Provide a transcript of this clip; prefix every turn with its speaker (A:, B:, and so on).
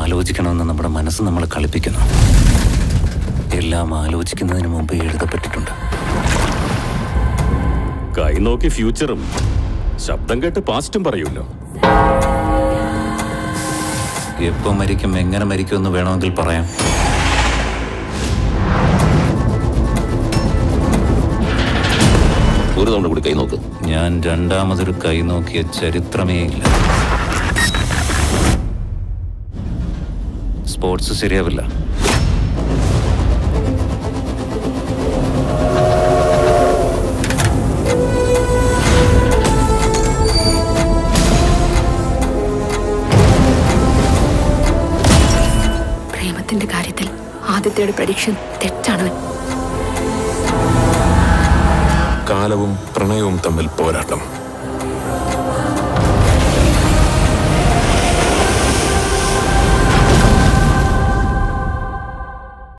A: ആലോചിക്കണമെന്ന് നമ്മുടെ മനസ്സ് നമ്മളെ കളിപ്പിക്കുന്നു എല്ലാം ആലോചിക്കുന്നതിന് മുമ്പ് എഴുതപ്പെട്ടിട്ടുണ്ട്
B: കൈ നോക്കി ഫ്യൂച്ചറും ശബ്ദം കേട്ട് പാസ്റ്റും പറയൂല്ലോ
A: എപ്പോ മരിക്കും എങ്ങനെ മരിക്കും എന്ന് വേണമെങ്കിൽ പറയാം
C: ഒരു തവണ കൂടി കൈ നോക്ക്
A: ഞാൻ രണ്ടാമതൊരു കൈ നോക്കിയ ചരിത്രമേ ഇല്ല സ്പോർട്സ് ശരിയാവില്ല
D: പ്രേമത്തിന്റെ കാര്യത്തിൽ ആദിത്യയുടെ പ്രഡിക്ഷൻ തെറ്റാണ്
E: കാലവും പ്രണയവും തമ്മിൽ പോരാട്ടം